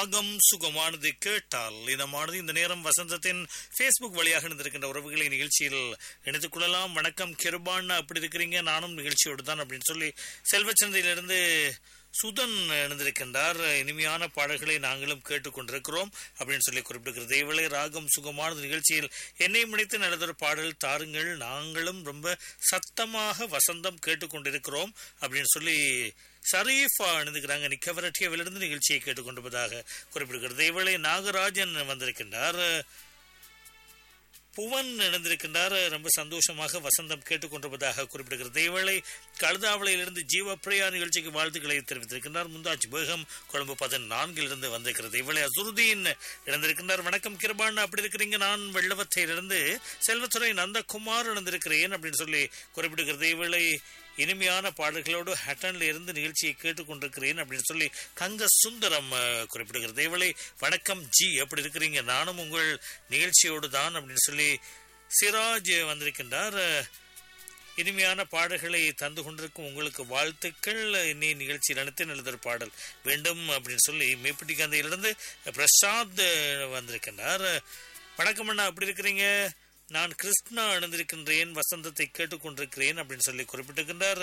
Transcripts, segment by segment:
ராகம் சுகமானது கேட்டால் இதமானது இந்த நேரம் வசந்தத்தின் ஃபேஸ்புக் வழியாக இருந்திருக்கின்ற உறவுகளை நிகழ்ச்சியில் இணைத்துக் கொள்ளலாம் வணக்கம் கிருபான் அப்படி இருக்கிறீங்க நானும் நிகழ்ச்சியோடு தான் அப்படின்னு சொல்லி செல்வச்சந்தையிலிருந்து சுதன் இணைந்திருக்கின்றார் இனிமையான பாடல்களை நாங்களும் கேட்டுக்கொண்டிருக்கிறோம் அப்படின்னு சொல்லி குறிப்பிடுகிறது இவளை ராகம் சுகமானது நிகழ்ச்சியில் என்னை முடித்து நல்லதொரு பாடல் தாருங்கள் நாங்களும் ரொம்ப சத்தமாக வசந்தம் கேட்டுக்கொண்டிருக்கிறோம் அப்படின்னு சொல்லி ஷரீஃபா அணிந்துக்கிறாங்க நிக்கவரட்டியவிலிருந்து நிகழ்ச்சியை கேட்டுக்கொண்டிருப்பதாக குறிப்பிடுகிறது இவளை நாகராஜன் வந்திருக்கின்றார் புவன் இணைந்திருக்கின்றார் ரொம்ப சந்தோஷமாக வசந்தம் கேட்டுக்கொண்டிருப்பதாக குறிப்பிடுகிறது இவளை கழுதாவளையிலிருந்து ஜீவப்பிரியா நிகழ்ச்சிக்கு வாழ்த்துக்களை தெரிவித்திருக்கின்றார் முந்தாஜ் பேகம் கொழும்பு பதினான்கிலிருந்து வந்திருக்கிறது இவளை அசுருதீன் இணைந்திருக்கின்றார் வணக்கம் கிருபான் அப்படி இருக்கிறீங்க நான் வெள்ளவத்தையிலிருந்து செல்வத்துறை நந்தகுமார் இணைந்திருக்கிறேன் அப்படின்னு சொல்லி குறிப்பிடுகிறது இவளை இனிமையான பாடல்களோடு ஹட்டன்ல இருந்து நிகழ்ச்சியை கேட்டுக்கொண்டிருக்கிறேன் அப்படின்னு சொல்லி தங்க சுந்தரம் குறிப்பிடுகிறது இவளை வணக்கம் ஜி எப்படி இருக்கிறீங்க நானும் உங்கள் நிகழ்ச்சியோடு தான் அப்படின்னு சொல்லி சிராஜ் வந்திருக்கின்றார் இனிமையான பாடல்களை தந்து கொண்டிருக்கும் உங்களுக்கு வாழ்த்துக்கள் இன்னி நிகழ்ச்சியில் அனைத்து நல்லதொரு பாடல் வேண்டும் அப்படின்னு சொல்லி மேப்பிட்டி கந்தையிலிருந்து பிரசாத் வந்திருக்கின்றார் வணக்கம் அண்ணா எப்படி இருக்கிறீங்க நான் கிருஷ்ணா அணிந்திருக்கின்றேன் வசந்தத்தை கேட்டுக்கொண்டிருக்கிறேன் அப்படின்னு சொல்லி குறிப்பிட்டிருக்கின்றார்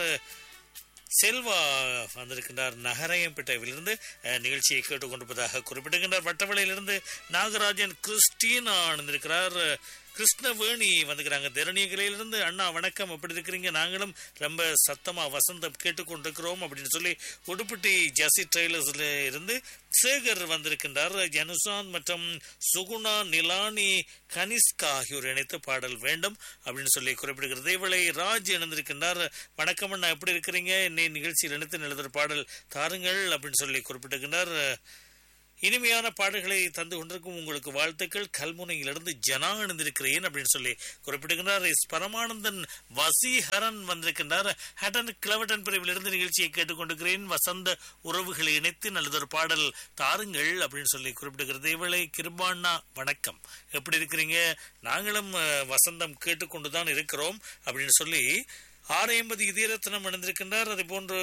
செல்வா வந்திருக்கின்றார் நகரையம்பேட்டையிலிருந்து நிகழ்ச்சியை கேட்டுக்கொண்டிருப்பதாக குறிப்பிட்டிருக்கின்றார் வட்டவளையிலிருந்து நாகராஜன் கிறிஸ்டீனா அணிந்திருக்கிறார் கிருஷ்ணவேணி வந்துக்கிறாங்க திரணியகிரியிலிருந்து அண்ணா வணக்கம் எப்படி இருக்கிறீங்க நாங்களும் ரொம்ப சத்தமா வசந்தம் கேட்டுக்கொண்டிருக்கிறோம் அப்படின்னு சொல்லி உடுப்பட்டி ஜாசி ட்ரெய்லர்ஸ்ல இருந்து சேகர் வந்திருக்கின்றார் ஜனுசாந்த் மற்றும் சுகுணா நிலானி கனிஷ்கா ஆகியோர் இணைத்து பாடல் வேண்டும் அப்படின்னு சொல்லி குறிப்பிடுகிறது இவளை ராஜ் இணைந்திருக்கின்றார் வணக்கம் அண்ணா எப்படி இருக்கிறீங்க என்னை நிகழ்ச்சியில் இணைத்து எழுதுகிற பாடல் தாருங்கள் அப்படின்னு சொல்லி குறிப்பிட்டிருக்கின்றார் இனிமையான பாடல்களை தந்து கொண்டிருக்கும் உங்களுக்கு வாழ்த்துக்கள் கல்முனையிலிருந்து ஜனா இணைந்திருக்கிறேன் அப்படின்னு சொல்லி குறிப்பிடுகின்றார் எஸ் பரமானந்தன் வசீஹரன் வந்திருக்கின்றார் ஹட்டன் கிளவட்டன் பிரிவிலிருந்து நிகழ்ச்சியை கேட்டுக்கொண்டிருக்கிறேன் வசந்த உறவுகளை இணைத்து நல்லதொரு பாடல் தாருங்கள் அப்படின்னு சொல்லி குறிப்பிடுகிறது இவளை கிருபாண்ணா வணக்கம் எப்படி இருக்கிறீங்க நாங்களும் வசந்தம் கேட்டுக்கொண்டுதான் இருக்கிறோம் அப்படின்னு சொல்லி ஆறு எண்பது இதயரத்னம் இணைந்திருக்கின்றார் அதே போன்று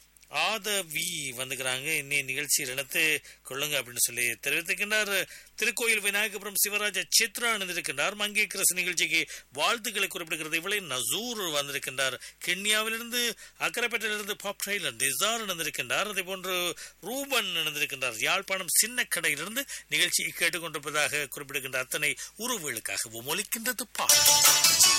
ஆதவி வந்துக்கிறாங்க இன்னைய நிகழ்ச்சியில் இணைத்து கொள்ளுங்க அப்படின்னு சொல்லி தெரிவித்திருக்கின்றார் திருக்கோயில் விநாயகபுரம் சிவராஜ சித்ரா இணைந்திருக்கின்றார் மங்கை கிரஸ் நிகழ்ச்சிக்கு வாழ்த்துக்களை குறிப்பிடுகிறது இவளை நசூர் வந்திருக்கின்றார் கென்யாவிலிருந்து அக்கரைப்பேட்டையிலிருந்து பாப் ட்ரெயிலர் நிசார் இணைந்திருக்கின்றார் அதே போன்று ரூபன் இணைந்திருக்கின்றார் யாழ்ப்பாணம் சின்ன கடையிலிருந்து நிகழ்ச்சியை கேட்டுக்கொண்டிருப்பதாக குறிப்பிடுகின்ற அத்தனை உறவுகளுக்காகவும் ஒலிக்கின்றது பாடல்